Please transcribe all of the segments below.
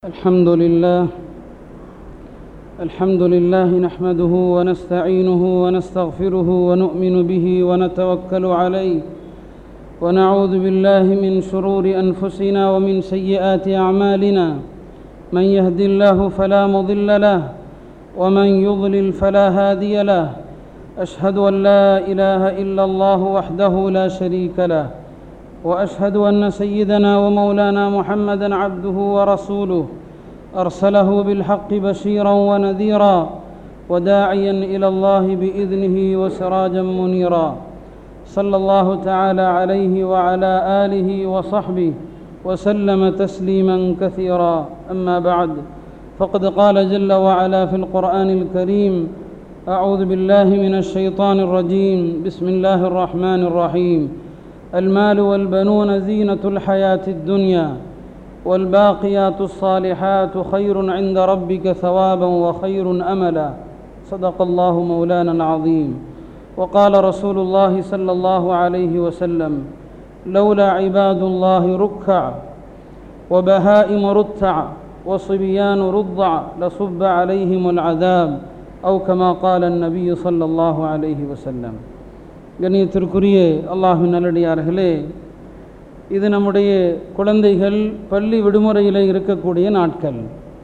الحمد لله الحمد لله نحمده ونستعينه ونستغفره ونؤمن به ونتوكل عليه ونعوذ بالله من شرور انفسنا ومن سيئات اعمالنا من يهد الله فلا مضل له ومن يضلل فلا هادي له اشهد ان لا اله الا الله وحده لا شريك له واشهد ان سيدنا ومولانا محمدا عبده ورسوله ارسله بالحق بشيرا ونذيرا وداعيا الى الله باذنه وسراجا منيرا صلى الله تعالى عليه وعلى اله وصحبه وسلم تسليما كثيرا اما بعد فقد قال جل وعلا في القران الكريم اعوذ بالله من الشيطان الرجيم بسم الله الرحمن الرحيم المال والبنون زينة الحياة الدنيا والباقيات الصالحات خير عند ربك ثوابا وخير أملا صدق الله مولانا العظيم وقال رسول الله صلى الله عليه وسلم لولا عباد الله ركع وبهائم رتع وصبيان رضع لصب عليهم العذاب أو كما قال النبي صلى الله عليه وسلم கண்ணியத்திற்குரிய அல்லாஹின் நல்லடியார்களே இது நம்முடைய குழந்தைகள் பள்ளி விடுமுறையில் இருக்கக்கூடிய நாட்கள்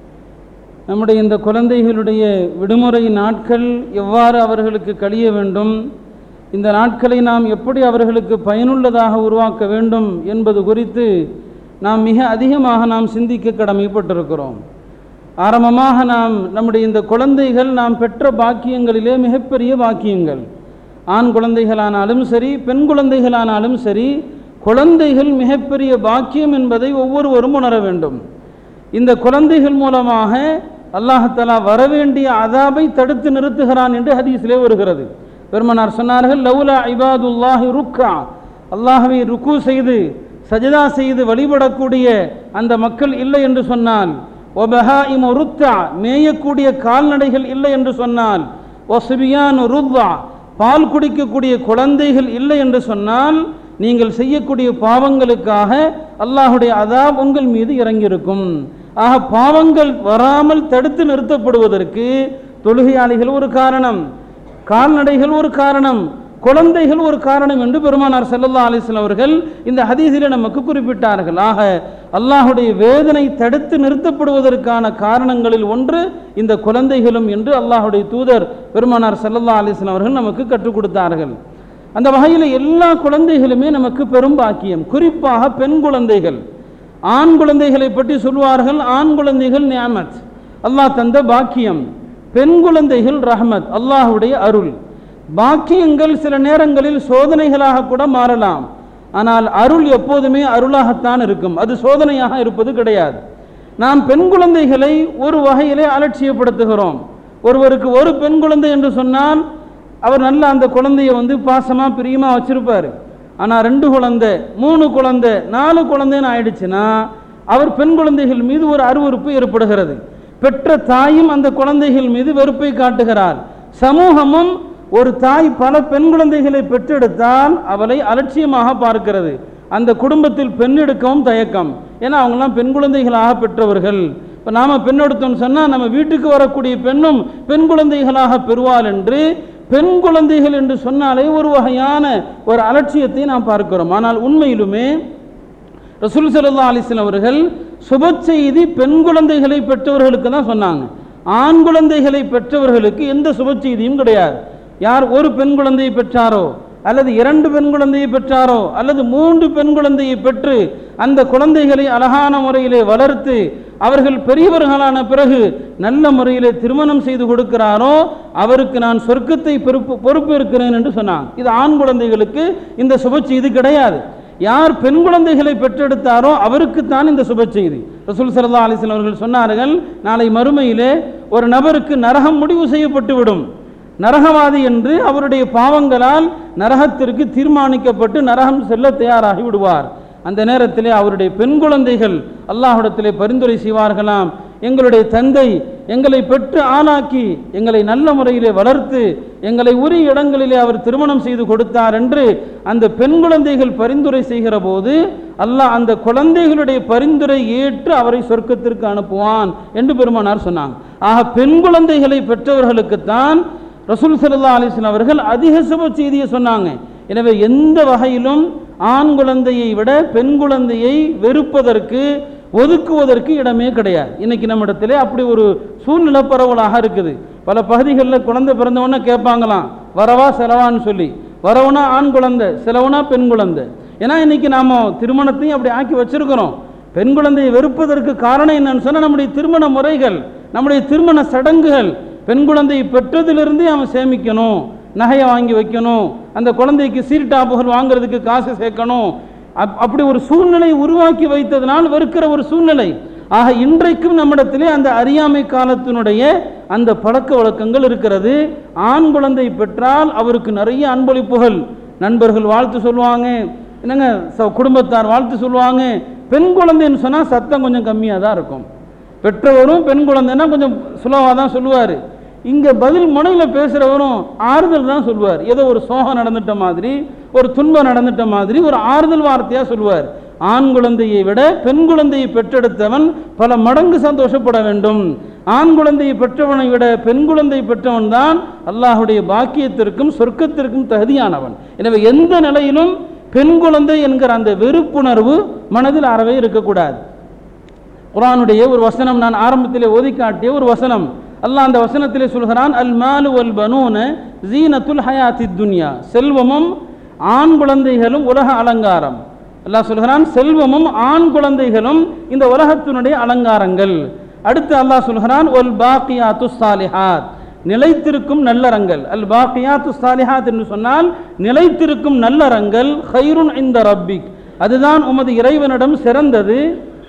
நம்முடைய இந்த குழந்தைகளுடைய விடுமுறை நாட்கள் எவ்வாறு அவர்களுக்கு கழிய வேண்டும் இந்த நாட்களை நாம் எப்படி அவர்களுக்கு பயனுள்ளதாக உருவாக்க வேண்டும் என்பது குறித்து நாம் மிக அதிகமாக நாம் சிந்திக்க கடமைப்பட்டிருக்கிறோம் ஆரம்பமாக நாம் நம்முடைய இந்த குழந்தைகள் நாம் பெற்ற பாக்கியங்களிலே மிகப்பெரிய பாக்கியங்கள் ஆண் குழந்தைகளானாலும் சரி பெண் குழந்தைகளானாலும் சரி குழந்தைகள் மிகப்பெரிய பாக்கியம் என்பதை ஒவ்வொருவரும் உணர வேண்டும் இந்த குழந்தைகள் மூலமாக அல்லாஹலா வரவேண்டிய அதாபை தடுத்து நிறுத்துகிறான் என்று ஹதீஸிலே வருகிறது பெருமனார் சொன்னார்கள் லவுலா ஐபாதுல்லாஹி ருக்கா அல்லாஹவை ருக்கு செய்து சஜதா செய்து வழிபடக்கூடிய அந்த மக்கள் இல்லை என்று சொன்னால் ஒபஹா இம் ருத்தா மேயக்கூடிய கால்நடைகள் இல்லை என்று சொன்னால் ஒசுபியான் ருத்தா பால் குடிக்கக்கூடிய குழந்தைகள் இல்லை என்று சொன்னால் நீங்கள் செய்யக்கூடிய பாவங்களுக்காக அல்லாஹுடைய அதாப் உங்கள் மீது இறங்கியிருக்கும் ஆக பாவங்கள் வராமல் தடுத்து நிறுத்தப்படுவதற்கு தொழுகையாளிகள் ஒரு காரணம் கால்நடைகள் ஒரு காரணம் குழந்தைகள் ஒரு காரணம் என்று பெருமானார் செல்லல்லா அலிஸ்லாம் அவர்கள் இந்த ஹதீஸில் நமக்கு குறிப்பிட்டார்கள் ஆக அல்லாஹுடைய வேதனை தடுத்து நிறுத்தப்படுவதற்கான காரணங்களில் ஒன்று இந்த குழந்தைகளும் என்று அல்லாஹுடைய தூதர் பெருமானார் செல்லல்லா அலிஸ்லாம் அவர்கள் நமக்கு கற்றுக் கொடுத்தார்கள் அந்த வகையில் எல்லா குழந்தைகளுமே நமக்கு பெரும் பாக்கியம் குறிப்பாக பெண் குழந்தைகள் ஆண் குழந்தைகளை பற்றி சொல்வார்கள் ஆண் குழந்தைகள் நியாமத் அல்லாஹ் தந்த பாக்கியம் பெண் குழந்தைகள் ரஹமத் அல்லாஹுடைய அருள் பாக்கியங்கள் சில நேரங்களில் சோதனைகளாக கூட மாறலாம் ஆனால் அருள் எப்போதுமே அருளாகத்தான் இருக்கும் அது சோதனையாக இருப்பது கிடையாது நாம் பெண் குழந்தைகளை ஒரு வகையிலே அலட்சியப்படுத்துகிறோம் ஒருவருக்கு ஒரு பெண் குழந்தை என்று சொன்னால் அவர் நல்ல அந்த குழந்தைய வந்து பாசமாக பிரியமாக வச்சிருப்பார் ஆனால் ரெண்டு குழந்தை மூணு குழந்தை நாலு குழந்தைன்னு ஆயிடுச்சுன்னா அவர் பெண் குழந்தைகள் மீது ஒரு அருவறுப்பு ஏற்படுகிறது பெற்ற தாயும் அந்த குழந்தைகள் மீது வெறுப்பை காட்டுகிறார் சமூகமும் ஒரு தாய் பல பெண் குழந்தைகளை பெற்றெடுத்தால் அவளை அலட்சியமாக பார்க்கிறது அந்த குடும்பத்தில் பெண் எடுக்கவும் தயக்கம் ஏன்னா அவங்களாம் பெண் குழந்தைகளாக பெற்றவர்கள் இப்போ நாம் பெண் எடுத்தோம்னு சொன்னால் நம்ம வீட்டுக்கு வரக்கூடிய பெண்ணும் பெண் குழந்தைகளாக பெறுவாள் என்று பெண் குழந்தைகள் என்று சொன்னாலே ஒரு வகையான ஒரு அலட்சியத்தை நாம் பார்க்கிறோம் ஆனால் உண்மையிலுமே ரசூல் சல்லா அலிஸ்லாம் அவர்கள் சுப செய்தி பெண் குழந்தைகளை பெற்றவர்களுக்கு தான் சொன்னாங்க ஆண் குழந்தைகளை பெற்றவர்களுக்கு எந்த சுப செய்தியும் கிடையாது யார் ஒரு பெண் குழந்தையை பெற்றாரோ அல்லது இரண்டு பெண் குழந்தையை பெற்றாரோ அல்லது மூன்று பெண் குழந்தையை பெற்று அந்த குழந்தைகளை அழகான முறையிலே வளர்த்து அவர்கள் பெரியவர்களான பிறகு நல்ல முறையிலே திருமணம் செய்து கொடுக்கிறாரோ அவருக்கு நான் சொர்க்கத்தை பொறுப்பு பொறுப்பு இருக்கிறேன் என்று சொன்னான் இது ஆண் குழந்தைகளுக்கு இந்த சுப செய்தி கிடையாது யார் பெண் குழந்தைகளை பெற்றெடுத்தாரோ அவருக்கு தான் இந்த சுப செய்தி ரசூல் சல்லா அலிஸ்லாம் அவர்கள் சொன்னார்கள் நாளை மறுமையிலே ஒரு நபருக்கு நரகம் முடிவு செய்யப்பட்டு விடும் நரகவாதி என்று அவருடைய பாவங்களால் நரகத்திற்கு தீர்மானிக்கப்பட்டு நரகம் செல்ல தயாராகி விடுவார் அந்த நேரத்திலே அவருடைய பெண் குழந்தைகள் அல்லாஹிடத்திலே பரிந்துரை செய்வார்களாம் எங்களுடைய தந்தை எங்களை பெற்று ஆளாக்கி எங்களை நல்ல முறையிலே வளர்த்து எங்களை உரிய இடங்களிலே அவர் திருமணம் செய்து கொடுத்தார் என்று அந்த பெண் குழந்தைகள் பரிந்துரை செய்கிற போது அல்லாஹ் அந்த குழந்தைகளுடைய பரிந்துரை ஏற்று அவரை சொர்க்கத்திற்கு அனுப்புவான் என்று பெருமானார் சொன்னாங்க ஆக பெண் குழந்தைகளை பெற்றவர்களுக்குத்தான் ரசூல் சல்லா அலிஸ்லாம் அவர்கள் அதிக சுப செய்தியை சொன்னாங்க எனவே எந்த வகையிலும் ஆண் குழந்தையை விட பெண் குழந்தையை வெறுப்பதற்கு ஒதுக்குவதற்கு இடமே கிடையாது இன்னைக்கு நம்மிடத்திலே அப்படி ஒரு சூழ்நிலை பரவலாக இருக்குது பல பகுதிகளில் குழந்தை பிறந்தவொன்னே கேட்பாங்களாம் வரவா செலவான்னு சொல்லி வரவுனா ஆண் குழந்தை செலவுனா பெண் குழந்தை ஏன்னா இன்னைக்கு நாம திருமணத்தையும் அப்படி ஆக்கி வச்சிருக்கிறோம் பெண் குழந்தையை வெறுப்பதற்கு காரணம் என்னன்னு சொன்னால் நம்முடைய திருமண முறைகள் நம்முடைய திருமண சடங்குகள் பெண் குழந்தையை பெற்றதிலிருந்தே அவன் சேமிக்கணும் நகையை வாங்கி வைக்கணும் அந்த குழந்தைக்கு சீர்டாப்புகள் வாங்குறதுக்கு காசு சேர்க்கணும் அப்- அப்படி ஒரு சூழ்நிலை உருவாக்கி வைத்ததனால் வெறுக்கிற ஒரு சூழ்நிலை ஆக இன்றைக்கும் நம்மிடத்திலே அந்த அறியாமை காலத்தினுடைய அந்த பழக்க வழக்கங்கள் இருக்கிறது ஆண் குழந்தை பெற்றால் அவருக்கு நிறைய அன்பளிப்புகள் நண்பர்கள் வாழ்த்து சொல்லுவாங்க என்னங்க ச- குடும்பத்தார் வாழ்த்து சொல்லுவாங்க பெண் குழந்தைன்னு சொன்னால் சத்தம் கொஞ்சம் கம்மியாக தான் இருக்கும் பெற்றவரும் பெண் குழந்தைன்னா கொஞ்சம் சுலவாக தான் சொல்லுவார் இங்கே பதில் முனையில் பேசுகிறவரும் ஆறுதல் தான் சொல்லுவார் ஏதோ ஒரு சோகம் நடந்துட்ட மாதிரி ஒரு துன்பம் நடந்துட்ட மாதிரி ஒரு ஆறுதல் வார்த்தையாக சொல்லுவார் ஆண் குழந்தையை விட பெண் குழந்தையை பெற்றெடுத்தவன் பல மடங்கு சந்தோஷப்பட வேண்டும் ஆண் குழந்தையை பெற்றவனை விட பெண் குழந்தை பெற்றவன் தான் அல்லாஹுடைய பாக்கியத்திற்கும் சொர்க்கத்திற்கும் தகுதியானவன் எனவே எந்த நிலையிலும் பெண் குழந்தை என்கிற அந்த வெறுப்புணர்வு மனதில் அறவே இருக்கக்கூடாது குர்ஆனுடைய ஒரு வசனம் நான் ஆரம்பத்திலே ஓதி காட்டிய ஒரு வசனம் அல்லாஹ் அந்த வசனத்திலே சொல்கிறான் அல் மாலு வல் பனூன ஜீனத்துல் ஹயாத்தித் துன்யா செல்வமும் ஆண் குழந்தைகளும் உலக அலங்காரம் அல்லாஹ் சொல்கிறான் செல்வமும் ஆண் குழந்தைகளும் இந்த உலகத்தினுடைய அலங்காரங்கள் அடுத்து அல்லாஹ் சொல்கிறான் ஒல் பாக்கியாத்து சாலிஹாத் நிலைத்திருக்கும் நல்லறங்கள் அல் பாக்கியாத்து சாலிஹாத் என்று சொன்னால் நிலைத்திருக்கும் நல்லறங்கள் ஹைருன் இந்த ரப்பிக் அதுதான் உமது இறைவனிடம் சிறந்தது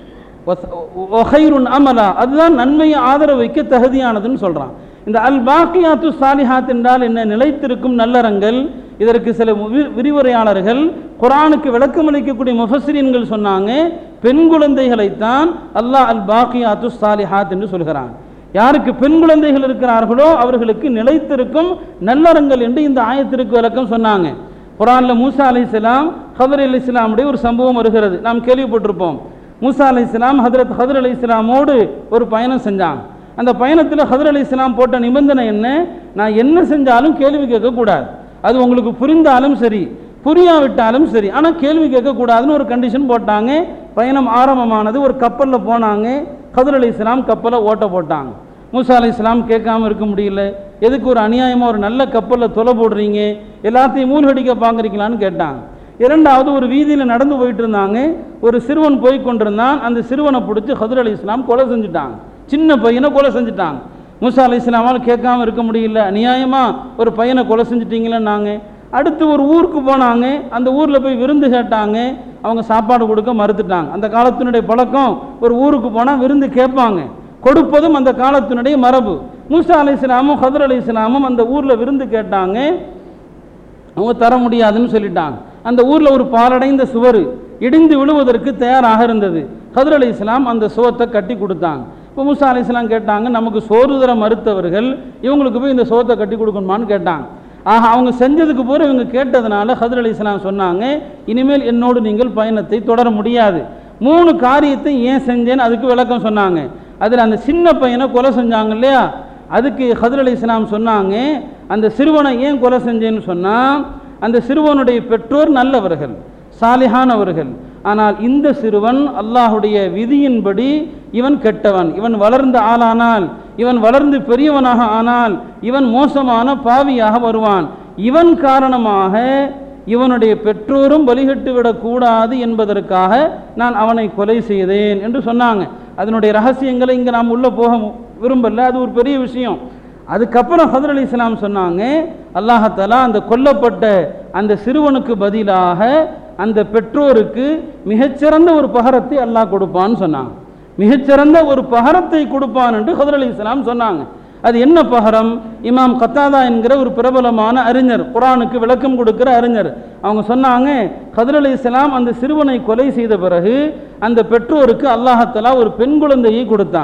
ஒஹைருன் அமலா அதுதான் நன்மையை ஆதரவு வைக்க தகுதியானதுன்னு சொல்றான் இந்த அல் பாக்கியாத்து சாலிஹாத் என்றால் என்ன நிலைத்திருக்கும் நல்லறங்கள் இதற்கு சில வி- விரிவுரையாளர்கள் குரானுக்கு விளக்கம் அளிக்கக்கூடிய முஃபஸ்ஸிரீன்கள் சொன்னாங்க பெண் குழந்தைகளைத்தான் அல்லாஹ் அல் பாக்கியாத்து சாலிஹாத் என்று சொல்கிறான் யாருக்கு பெண் குழந்தைகள் இருக்கிறார்களோ அவர்களுக்கு நிலைத்திருக்கும் நல்லறங்கள் என்று இந்த ஆயத்திற்கு விளக்கம் சொன்னாங்க குரான்ல மூசா அலைஹிஸ்ஸலாம் ஹதர் அலி இஸ்லாமுடைய ஒரு சம்பவம் வருகிறது நாம் கேள்விப்பட்டிருப்போம் மூசா அலை இஸ்லாம் ஹதரத் ஹதர் அலி இஸ்லாமோடு ஒரு பயணம் செஞ்சாங்க அந்த பயணத்தில் ஹதர் அலி இஸ்லாம் போட்ட நிபந்தனை என்ன நான் என்ன செஞ்சாலும் கேள்வி கேட்கக்கூடாது அது உங்களுக்கு புரிந்தாலும் சரி புரியாவிட்டாலும் சரி ஆனால் கேள்வி கேட்கக்கூடாதுன்னு ஒரு கண்டிஷன் போட்டாங்க பயணம் ஆரம்பமானது ஒரு கப்பலில் போனாங்க ஹதர் அலி இஸ்லாம் கப்பலை ஓட்ட போட்டாங்க மூசா அலை இஸ்லாம் கேட்காம இருக்க முடியல எதுக்கு ஒரு அநியாயமாக ஒரு நல்ல கப்பலில் தொலை போடுறீங்க எல்லாத்தையும் மூழ்கடிக்க பார்க்குறீங்களான்னு கேட்டாங்க இரண்டாவது ஒரு வீதியில் நடந்து போயிட்டு இருந்தாங்க ஒரு சிறுவன் போய் கொண்டிருந்தான் அந்த சிறுவனை பிடிச்சி ஹதர் அலி இஸ்லாம் கொலை செஞ்சுட்டாங்க சின்ன பையனை கொலை செஞ்சுட்டாங்க மூசா அலி இஸ்லாமால் கேட்காம இருக்க முடியல அநியாயமாக ஒரு பையனை கொலை செஞ்சிட்டீங்களேன்னாங்க அடுத்து ஒரு ஊருக்கு போனாங்க அந்த ஊரில் போய் விருந்து கேட்டாங்க அவங்க சாப்பாடு கொடுக்க மறுத்துட்டாங்க அந்த காலத்தினுடைய பழக்கம் ஒரு ஊருக்கு போனால் விருந்து கேட்பாங்க கொடுப்பதும் அந்த காலத்தினுடைய மரபு மூசா அலி இஸ்லாமும் ஹதர் அலி இஸ்லாமும் அந்த ஊரில் விருந்து கேட்டாங்க அவங்க தர முடியாதுன்னு சொல்லிட்டாங்க அந்த ஊரில் ஒரு பாலடைந்த சுவர் இடிந்து விழுவதற்கு தயாராக இருந்தது ஹதர் அலி இஸ்லாம் அந்த சுவத்தை கட்டி கொடுத்தாங்க இப்போ மூசா அலி இஸ்லாம் கேட்டாங்க நமக்கு சோறு தர மறுத்தவர்கள் இவங்களுக்கு போய் இந்த சுவத்தை கட்டி கொடுக்கணுமான்னு கேட்டாங்க ஆக அவங்க செஞ்சதுக்கு போற இவங்க கேட்டதுனால ஹதர் அலி இஸ்லாம் சொன்னாங்க இனிமேல் என்னோடு நீங்கள் பயணத்தை தொடர முடியாது மூணு காரியத்தை ஏன் செஞ்சேன்னு அதுக்கு விளக்கம் சொன்னாங்க அதில் அந்த சின்ன பையனை கொலை செஞ்சாங்க இல்லையா அதுக்கு ஹதர் அலி இஸ்லாம் சொன்னாங்க அந்த சிறுவனை ஏன் கொலை செஞ்சேன்னு சொன்னால் அந்த சிறுவனுடைய பெற்றோர் நல்லவர்கள் சாலிஹானவர்கள் ஆனால் இந்த சிறுவன் அல்லாஹுடைய விதியின்படி இவன் கெட்டவன் இவன் வளர்ந்த ஆளானால் இவன் வளர்ந்து பெரியவனாக ஆனால் இவன் மோசமான பாவியாக வருவான் இவன் காரணமாக இவனுடைய பெற்றோரும் வழிகட்டு விடக்கூடாது என்பதற்காக நான் அவனை கொலை செய்தேன் என்று சொன்னாங்க அதனுடைய ரகசியங்களை இங்கே நாம் உள்ளே போக விரும்பல அது ஒரு பெரிய விஷயம் அதுக்கப்புறம் ஹதர் அலி இஸ்லாம் சொன்னாங்க அல்லாஹாலா அந்த கொல்லப்பட்ட அந்த சிறுவனுக்கு பதிலாக அந்த பெற்றோருக்கு மிகச்சிறந்த ஒரு பகரத்தை அல்லாஹ் கொடுப்பான்னு சொன்னாங்க மிகச்சிறந்த ஒரு பகரத்தை கொடுப்பான் என்று ஹதர் அலி இஸ்லாம் சொன்னாங்க அது என்ன பகரம் இமாம் கத்தாதா என்கிற ஒரு பிரபலமான அறிஞர் குரானுக்கு விளக்கம் கொடுக்கிற அறிஞர் அவங்க சொன்னாங்க ஹதர் அலி இஸ்லாம் அந்த சிறுவனை கொலை செய்த பிறகு அந்த பெற்றோருக்கு அல்லாஹத்தலா ஒரு பெண் குழந்தையை கொடுத்தான்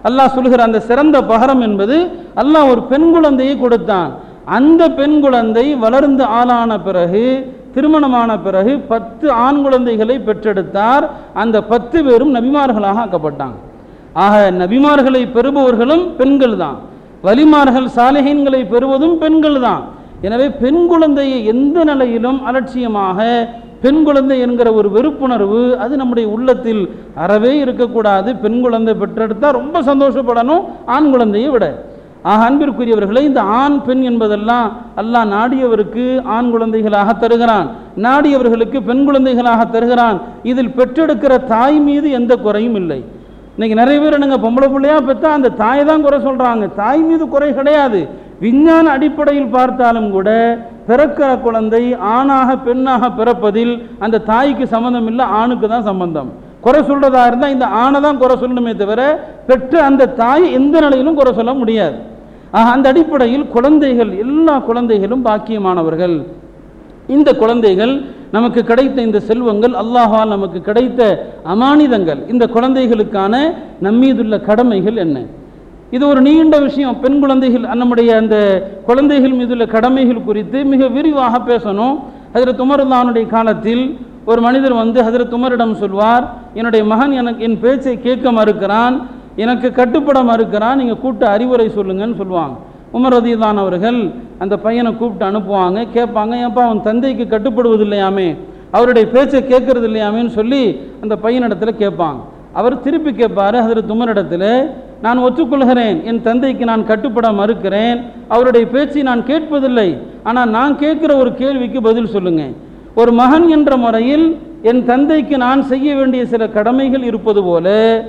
அல்லாஹ் சொல்கிற அந்த சிறந்த பகரம் என்பது அல்லாஹ் ஒரு பெண் குழந்தையை கொடுத்தான் அந்த பெண் குழந்தை வளர்ந்து ஆளான பிறகு திருமணமான பிறகு பத்து ஆண் குழந்தைகளை பெற்றெடுத்தார் அந்த பத்து பேரும் நபிமார்களாக ஆக்கப்பட்டாங்க ஆக நபிமார்களை பெறுபவர்களும் பெண்கள் தான் வலிமார்கள் சாலிஹீன்களை பெறுவதும் பெண்கள் தான் எனவே பெண் குழந்தையை எந்த நிலையிலும் அலட்சியமாக பெண் குழந்தை என்கிற ஒரு வெறுப்புணர்வு அது நம்முடைய உள்ளத்தில் அறவே இருக்கக்கூடாது பெண் குழந்தை பெற்றெடுத்தா ரொம்ப சந்தோஷப்படணும் ஆண் குழந்தையை விட ஆக அன்பிற்குரியவர்களே இந்த ஆண் பெண் என்பதெல்லாம் அல்லாஹ் நாடியவருக்கு ஆண் குழந்தைகளாக தருகிறான் நாடியவர்களுக்கு பெண் குழந்தைகளாக தருகிறான் இதில் பெற்றெடுக்கிற தாய் மீது எந்த குறையும் இல்லை இன்னைக்கு நிறைய பேர் என்னங்க பொம்பளை பிள்ளையா பெற்றா அந்த தாய் தான் குறை சொல்றாங்க தாய் மீது குறை கிடையாது விஞ்ஞான அடிப்படையில் பார்த்தாலும் கூட பிறக்கிற குழந்தை ஆணாக பெண்ணாக பிறப்பதில் அந்த தாய்க்கு சம்பந்தம் இல்லை ஆணுக்கு தான் சம்பந்தம் குறை சொல்றதா இருந்தால் இந்த ஆணை தான் குறை சொல்லணுமே தவிர பெற்ற அந்த தாய் எந்த நிலையிலும் குறை சொல்ல முடியாது ஆக அந்த அடிப்படையில் குழந்தைகள் எல்லா குழந்தைகளும் பாக்கியமானவர்கள் இந்த குழந்தைகள் நமக்கு கிடைத்த இந்த செல்வங்கள் அல்லாஹால் நமக்கு கிடைத்த அமானிதங்கள் இந்த குழந்தைகளுக்கான நம்மீதுள்ள கடமைகள் என்ன இது ஒரு நீண்ட விஷயம் பெண் குழந்தைகள் நம்முடைய அந்த குழந்தைகள் மீதுள்ள கடமைகள் குறித்து மிக விரிவாக பேசணும் ஹஜரத் உமருல்லானுடைய காலத்தில் ஒரு மனிதர் வந்து ஹஜரத் உமரிடம் சொல்வார் என்னுடைய மகன் எனக்கு என் பேச்சை கேட்க மறுக்கிறான் எனக்கு கட்டுப்பட மறுக்கிறான் நீங்கள் கூப்பிட்டு அறிவுரை சொல்லுங்கன்னு சொல்லுவாங்க உமர் ரதிதான் அவர்கள் அந்த பையனை கூப்பிட்டு அனுப்புவாங்க கேட்பாங்க ஏப்பா அவன் தந்தைக்கு கட்டுப்படுவது இல்லையாமே அவருடைய பேச்சை கேட்கறது இல்லையாமேன்னு சொல்லி அந்த பையனிடத்துல கேட்பாங்க அவர் திருப்பி கேட்பாரு அதில் துமரிடத்தில் நான் ஒத்துக்கொள்கிறேன் என் தந்தைக்கு நான் கட்டுப்பட மறுக்கிறேன் அவருடைய பேச்சை நான் கேட்பதில்லை ஆனால் நான் கேட்குற ஒரு கேள்விக்கு பதில் சொல்லுங்க ஒரு மகன் என்ற முறையில் என் தந்தைக்கு நான் செய்ய வேண்டிய சில கடமைகள் இருப்பது போல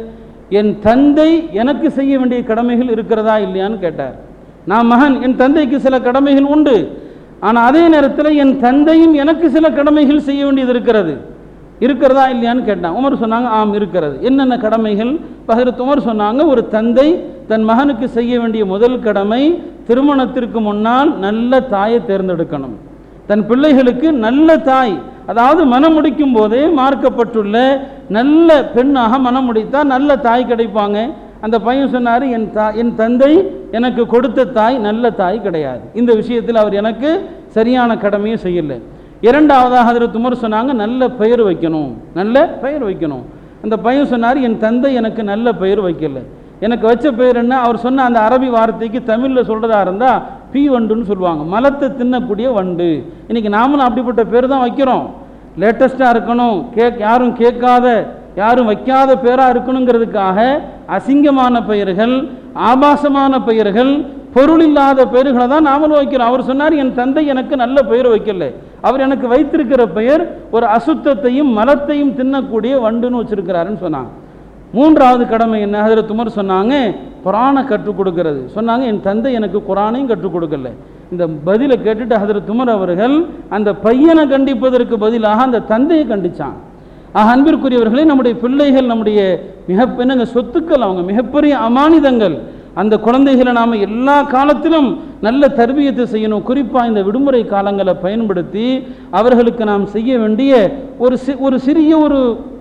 என் தந்தை எனக்கு செய்ய வேண்டிய கடமைகள் இருக்கிறதா இல்லையான்னு கேட்டார் நான் மகன் என் தந்தைக்கு சில கடமைகள் உண்டு ஆனால் அதே நேரத்தில் என் தந்தையும் எனக்கு சில கடமைகள் செய்ய வேண்டியது இருக்கிறது இருக்கிறதா இல்லையான்னு கேட்டான் உமர் சொன்னாங்க ஆம் இருக்கிறது என்னென்ன கடமைகள் பகிரத் உமர் சொன்னாங்க ஒரு தந்தை தன் மகனுக்கு செய்ய வேண்டிய முதல் கடமை திருமணத்திற்கு முன்னால் நல்ல தாயை தேர்ந்தெடுக்கணும் தன் பிள்ளைகளுக்கு நல்ல தாய் அதாவது மனம் முடிக்கும் போதே மார்க்கப்பட்டுள்ள நல்ல பெண்ணாக மனம் முடித்தா நல்ல தாய் கிடைப்பாங்க அந்த பையன் சொன்னார் என் தா என் தந்தை எனக்கு கொடுத்த தாய் நல்ல தாய் கிடையாது இந்த விஷயத்தில் அவர் எனக்கு சரியான கடமையை செய்யலை இரண்டாவதாக அதில் துமர் சொன்னாங்க நல்ல பெயர் வைக்கணும் நல்ல பெயர் வைக்கணும் அந்த பையன் சொன்னார் என் தந்தை எனக்கு நல்ல பெயர் வைக்கல எனக்கு வச்ச பெயர் என்ன அவர் சொன்ன அந்த அரபி வார்த்தைக்கு தமிழில் சொல்கிறதா இருந்தால் பீ வண்டுன்னு சொல்லுவாங்க மலத்தை தின்னக்கூடிய வண்டு இன்னைக்கு நாமளும் அப்படிப்பட்ட பேர் தான் வைக்கிறோம் லேட்டஸ்ட்டாக இருக்கணும் கேக் யாரும் கேட்காத யாரும் வைக்காத பேராக இருக்கணுங்கிறதுக்காக அசிங்கமான பெயர்கள் ஆபாசமான பெயர்கள் பொருள் இல்லாத பெயர்களை தான் நாமளும் வைக்கிறோம் அவர் சொன்னார் என் தந்தை எனக்கு நல்ல பெயர் வைக்கல அவர் எனக்கு வைத்திருக்கிற பெயர் ஒரு அசுத்தத்தையும் மலத்தையும் தின்னக்கூடிய வண்டுன்னு வச்சிருக்கிறாருன்னு சொன்னாங்க மூன்றாவது கடமை என்ன அதில் துமர் சொன்னாங்க குரானை கற்றுக் கொடுக்கிறது சொன்னாங்க என் தந்தை எனக்கு குரானையும் கற்றுக் கொடுக்கல இந்த பதிலை கேட்டுட்டு ஹதரத் துமர் அவர்கள் அந்த பையனை கண்டிப்பதற்கு பதிலாக அந்த தந்தையை கண்டிச்சாங்க ஆக அன்பிற்குரியவர்களே நம்முடைய பிள்ளைகள் நம்முடைய மிக என்னங்க சொத்துக்கள் அவங்க மிகப்பெரிய அமானிதங்கள் அந்த குழந்தைகளை நாம் எல்லா காலத்திலும் நல்ல தர்பியத்தை செய்யணும் குறிப்பாக இந்த விடுமுறை காலங்களை பயன்படுத்தி அவர்களுக்கு நாம் செய்ய வேண்டிய ஒரு சி ஒரு சிறிய ஒரு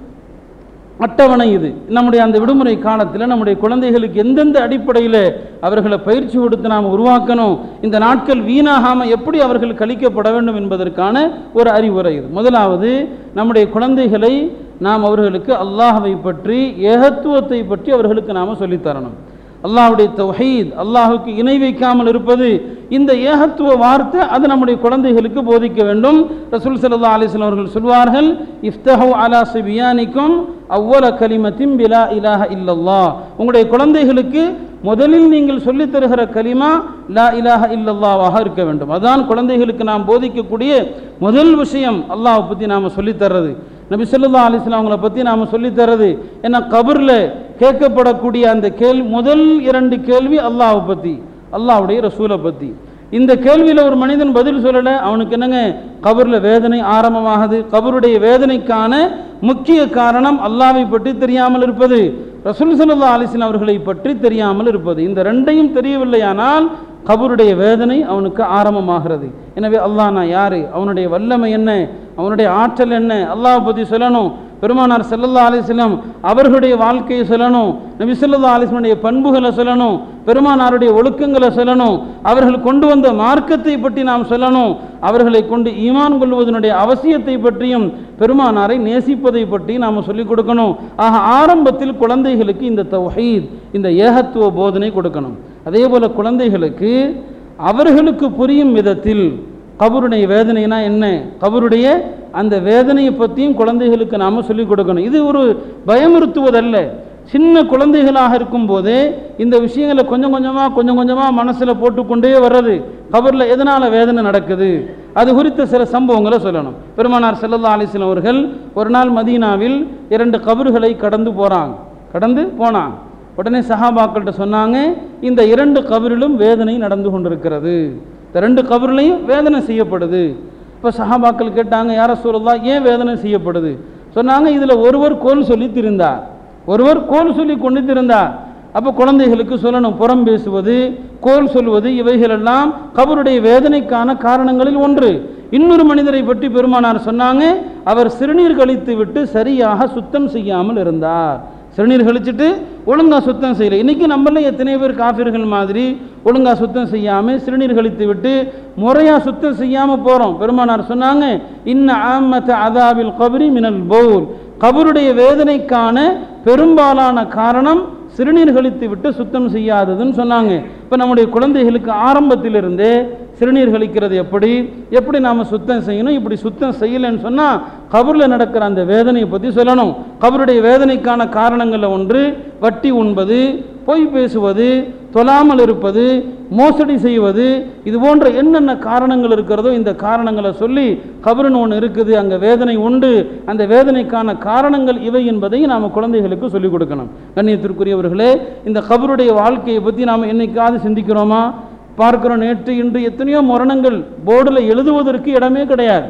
அட்டவணை இது நம்முடைய அந்த விடுமுறை காலத்தில் நம்முடைய குழந்தைகளுக்கு எந்தெந்த அடிப்படையில் அவர்களை பயிற்சி கொடுத்து நாம் உருவாக்கணும் இந்த நாட்கள் வீணாகாமல் எப்படி அவர்கள் கழிக்கப்பட வேண்டும் என்பதற்கான ஒரு அறிவுரை இது முதலாவது நம்முடைய குழந்தைகளை நாம் அவர்களுக்கு அல்லாஹவை பற்றி ஏகத்துவத்தை பற்றி அவர்களுக்கு நாம் சொல்லித்தரணும் அல்லாஹுடைய தௌஹீத் அல்லாஹுக்கு இணை வைக்காமல் இருப்பது இந்த ஏகத்துவ வார்த்தை அது நம்முடைய குழந்தைகளுக்கு போதிக்க வேண்டும் ரசூல் சல்லா அலிஸ்லாம் அவர்கள் சொல்வார்கள் இஃப்தஹு அலா சிபியானிக்கும் அவ்வள கலிமத்தின் பிலா இலாஹ இல்லல்லா உங்களுடைய குழந்தைகளுக்கு முதலில் நீங்கள் சொல்லித் தருகிற கலிமா லா இலாஹ இல்லல்லாவாக இருக்க வேண்டும் அதான் குழந்தைகளுக்கு நாம் போதிக்கக்கூடிய முதல் விஷயம் அல்லாஹ் பற்றி நாம் சொல்லித் தர்றது நபி சொல்லா அலிஸ்லாம் அவங்கள பற்றி நாம் சொல்லித் தர்றது ஏன்னா கபரில் கேட்கப்படக்கூடிய அந்த கேள்வி முதல் இரண்டு கேள்வி அல்லாஹை பற்றி அல்லாஹ்வுடைய ரசூலை பற்றி இந்த கேள்வியில் ஒரு மனிதன் பதில் சொல்லலை அவனுக்கு என்னங்க கபரில் வேதனை ஆரம்பமாகுது கபருடைய வேதனைக்கான முக்கிய காரணம் அல்லாவை பற்றி தெரியாமல் இருப்பது ரசூல் சல்லா அலிஸ்லாம் அவர்களை பற்றி தெரியாமல் இருப்பது இந்த ரெண்டையும் தெரியவில்லையானால் கபருடைய வேதனை அவனுக்கு ஆரம்பமாகிறது எனவே அல்லாஹ் நான் யாரு அவனுடைய வல்லமை என்ன அவனுடைய ஆற்றல் என்ன அல்லாஹ் பற்றி சொல்லணும் பெருமானார் செல்லல்லா அலிஸ்லாம் அவர்களுடைய வாழ்க்கையை சொல்லணும் நபி சொல்லா அலிஸ்லனுடைய பண்புகளை சொல்லணும் பெருமானாருடைய ஒழுக்கங்களை சொல்லணும் அவர்கள் கொண்டு வந்த மார்க்கத்தை பற்றி நாம் சொல்லணும் அவர்களை கொண்டு ஈமான் கொள்வதனுடைய அவசியத்தை பற்றியும் பெருமானாரை நேசிப்பதை பற்றி நாம் சொல்லிக் கொடுக்கணும் ஆக ஆரம்பத்தில் குழந்தைகளுக்கு இந்த தௌஹீத் இந்த ஏகத்துவ போதனை கொடுக்கணும் அதே போல குழந்தைகளுக்கு அவர்களுக்கு புரியும் விதத்தில் கபருடைய வேதனைனா என்ன கபருடைய அந்த வேதனையை பற்றியும் குழந்தைகளுக்கு நாம் சொல்லிக் கொடுக்கணும் இது ஒரு பயமுறுத்துவதல்ல சின்ன குழந்தைகளாக இருக்கும்போதே இந்த விஷயங்களை கொஞ்சம் கொஞ்சமாக கொஞ்சம் கொஞ்சமாக மனசில் போட்டுக்கொண்டே வர்றது கபரில் எதனால் வேதனை நடக்குது அது குறித்த சில சம்பவங்களை சொல்லணும் பெருமானார் செல்லல்லா அலிஸ்லாம் அவர்கள் ஒரு நாள் மதீனாவில் இரண்டு கபறுகளை கடந்து போகிறாங்க கடந்து போனாங்க உடனே சஹாபாக்கள்கிட்ட சொன்னாங்க இந்த இரண்டு கபரிலும் வேதனை நடந்து கொண்டிருக்கிறது இந்த ரெண்டு கபர்லையும் வேதனை செய்யப்படுது இப்போ சஹாபாக்கள் கேட்டாங்க யார சொல்லலாம் ஏன் வேதனை செய்யப்படுது சொன்னாங்க இதில் ஒருவர் கோல் சொல்லி திருந்தார் ஒருவர் கோல் சொல்லி கொண்டு திருந்தார் அப்போ குழந்தைகளுக்கு சொல்லணும் புறம் பேசுவது கோல் சொல்வது இவைகளெல்லாம் கபருடைய வேதனைக்கான காரணங்களில் ஒன்று இன்னொரு மனிதரை பற்றி பெருமானார் சொன்னாங்க அவர் சிறுநீர் கழித்து விட்டு சரியாக சுத்தம் செய்யாமல் இருந்தார் சிறுநீர் கழிச்சிட்டு ஒழுங்கா சுத்தம் செய்யலை இன்னைக்கு நம்மள எத்தனை பேர் காஃபிர்கள் மாதிரி ஒழுங்கா சுத்தம் செய்யாமல் சிறுநீர் கழித்து விட்டு முறையாக சுத்தம் செய்யாமல் போகிறோம் பெருமானார் சொன்னாங்க இன்ன ஆமத்த அதாவில் கபரி மினல் பவுல் கபருடைய வேதனைக்கான பெரும்பாலான காரணம் சிறுநீர் கழித்து விட்டு சுத்தம் செய்யாததுன்னு சொன்னாங்க இப்போ நம்முடைய குழந்தைகளுக்கு ஆரம்பத்திலிருந்தே சிறுநீர் கழிக்கிறது எப்படி எப்படி நாம் சுத்தம் செய்யணும் இப்படி சுத்தம் செய்யலைன்னு சொன்னால் கபரில் நடக்கிற அந்த வேதனையை பற்றி சொல்லணும் கபருடைய வேதனைக்கான காரணங்களில் ஒன்று வட்டி உண்பது பொய் பேசுவது தொழாமல் இருப்பது மோசடி செய்வது இது போன்ற என்னென்ன காரணங்கள் இருக்கிறதோ இந்த காரணங்களை சொல்லி கபருன்னு ஒன்று இருக்குது அங்கே வேதனை உண்டு அந்த வேதனைக்கான காரணங்கள் இவை என்பதை நாம் குழந்தைகளுக்கு சொல்லிக் கொடுக்கணும் கண்ணியத்திற்குரியவர்களே இந்த கபருடைய வாழ்க்கையை பற்றி நாம் என்னைக்காவது சிந்திக்கிறோமா பார்க்கிறோம் நேற்று இன்று எத்தனையோ மரணங்கள் போர்டில் எழுதுவதற்கு இடமே கிடையாது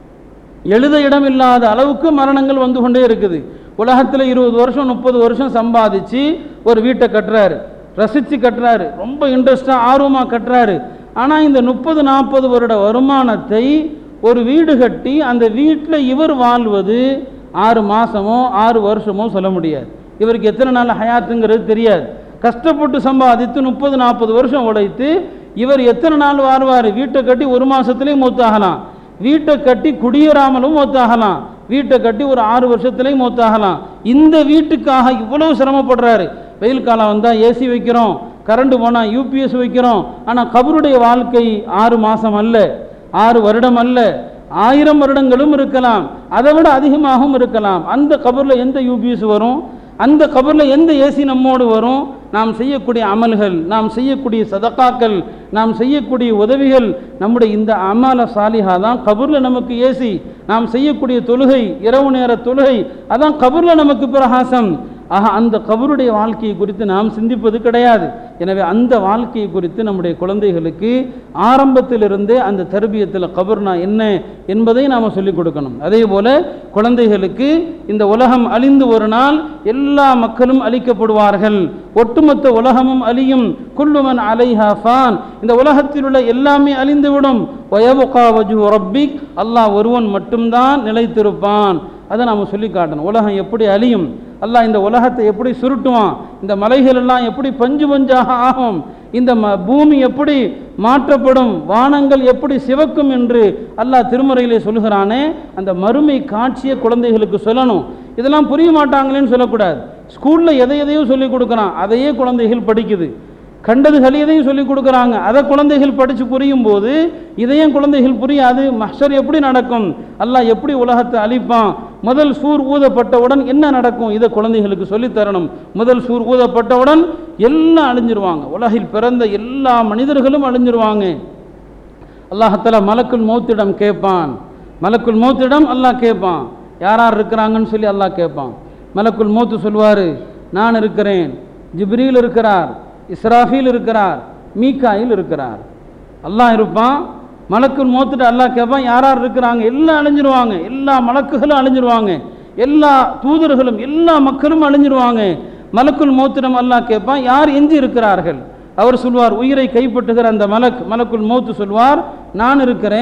எழுத இடம் இல்லாத அளவுக்கு மரணங்கள் வந்து கொண்டே இருக்குது உலகத்தில் இருபது வருஷம் முப்பது வருஷம் சம்பாதிச்சு ஒரு வீட்டை கட்டுறாரு ரசித்து கட்டுறாரு ரொம்ப இன்ட்ரெஸ்டாக ஆர்வமாக கட்டுறாரு ஆனால் இந்த முப்பது நாற்பது வருட வருமானத்தை ஒரு வீடு கட்டி அந்த வீட்டில் இவர் வாழ்வது ஆறு மாதமோ ஆறு வருஷமோ சொல்ல முடியாது இவருக்கு எத்தனை நாள் ஹயாத்துங்கிறது தெரியாது கஷ்டப்பட்டு சம்பாதித்து முப்பது நாற்பது வருஷம் உழைத்து இவர் எத்தனை நாள் வாழ்வார் வீட்டை கட்டி ஒரு மாதத்துலேயும் மூத்தாகலாம் வீட்டை கட்டி குடியேறாமலும் மூத்தாகலாம் வீட்டை கட்டி ஒரு ஆறு வருஷத்துலேயும் மூத்தாகலாம் இந்த வீட்டுக்காக இவ்வளவு சிரமப்படுறாரு வெயில் காலம் வந்தால் ஏசி வைக்கிறோம் கரண்ட் போனால் யூபிஎஸ் வைக்கிறோம் ஆனால் கபருடைய வாழ்க்கை ஆறு மாதம் அல்ல ஆறு வருடம் அல்ல ஆயிரம் வருடங்களும் இருக்கலாம் அதை விட அதிகமாகவும் இருக்கலாம் அந்த கபரில் எந்த யூபிஎஸ் வரும் அந்த கபரில் எந்த ஏசி நம்மோடு வரும் நாம் செய்யக்கூடிய அமல்கள் நாம் செய்யக்கூடிய சதக்காக்கள் நாம் செய்யக்கூடிய உதவிகள் நம்முடைய இந்த அமல சாலிஹா தான் கபூரில் நமக்கு ஏசி நாம் செய்யக்கூடிய தொழுகை இரவு நேர தொழுகை அதான் கபூரில் நமக்கு பிரகாசம் ஆக அந்த கபருடைய வாழ்க்கையை குறித்து நாம் சிந்திப்பது கிடையாது எனவே அந்த வாழ்க்கையை குறித்து நம்முடைய குழந்தைகளுக்கு ஆரம்பத்திலிருந்தே அந்த தர்பியத்தில் கபர்னா என்ன என்பதை நாம் சொல்லிக் கொடுக்கணும் அதே போல குழந்தைகளுக்கு இந்த உலகம் அழிந்து ஒரு நாள் எல்லா மக்களும் அழிக்கப்படுவார்கள் ஒட்டுமொத்த உலகமும் அழியும் குல்லுமன் அலைஹா ஃபான் இந்த உலகத்தில் உள்ள எல்லாமே அழிந்துவிடும் வயபுகா வஜு ரப்பிக் அல்லாஹ் ஒருவன் மட்டும்தான் நிலைத்திருப்பான் அதை நாம் சொல்லி காட்டணும் உலகம் எப்படி அழியும் அல்லாஹ் இந்த உலகத்தை எப்படி சுருட்டுவான் இந்த மலைகள் எல்லாம் எப்படி பஞ்சு பஞ்சாக ஆகும் இந்த ம பூமி எப்படி மாற்றப்படும் வானங்கள் எப்படி சிவக்கும் என்று அல்லாஹ் திருமுறையிலே சொல்கிறானே அந்த மறுமை காட்சியை குழந்தைகளுக்கு சொல்லணும் இதெல்லாம் புரிய மாட்டாங்களேன்னு சொல்லக்கூடாது ஸ்கூலில் எதை எதையோ சொல்லிக் கொடுக்குறான் அதையே குழந்தைகள் படிக்குது கண்டது கலியதையும் சொல்லி கொடுக்குறாங்க அதை குழந்தைகள் படித்து புரியும் போது இதையும் குழந்தைகள் புரியாது மஹ்ஷர் எப்படி நடக்கும் அல்லாஹ் எப்படி உலகத்தை அழிப்பான் முதல் சூர் ஊதப்பட்டவுடன் என்ன நடக்கும் இதை குழந்தைகளுக்கு சொல்லித் தரணும் முதல் சூர் ஊதப்பட்டவுடன் எல்லாம் அழிஞ்சிருவாங்க உலகில் பிறந்த எல்லா மனிதர்களும் அழிஞ்சிருவாங்க அல்லாஹத்தால மலக்குள் மௌத்திடம் கேட்பான் மலக்குள் மௌத்திடம் அல்லாஹ் கேட்பான் யார் யார் இருக்கிறாங்கன்னு சொல்லி அல்லாஹ் கேட்பான் மலக்குள் மௌத்து சொல்வார் நான் இருக்கிறேன் ஜிப்ரீல் இருக்கிறார் இஸ்ராஃபீல் இருக்கிறார் மீகாயில் இருக்கிறார் அல்லாஹ் இருப்பான் மலக்குள் மோத்துட்டு அல்லாஹ் கேட்பான் யார் யார் இருக்கிறாங்க எல்லாம் அழிஞ்சிருவாங்க எல்லா மலக்குகளும் அழிஞ்சிருவாங்க எல்லா தூதர்களும் எல்லா மக்களும் அழிஞ்சிருவாங்க மலக்குள் மோத்திடம் அல்லாஹ் கேட்பான் யார் எஞ்சி இருக்கிறார்கள் அவர் சொல்வார் உயிரை கைப்பற்றுகிற அந்த மலக் மலக்குள் மௌத்து சொல்வார் நான் இருக்கிறேன்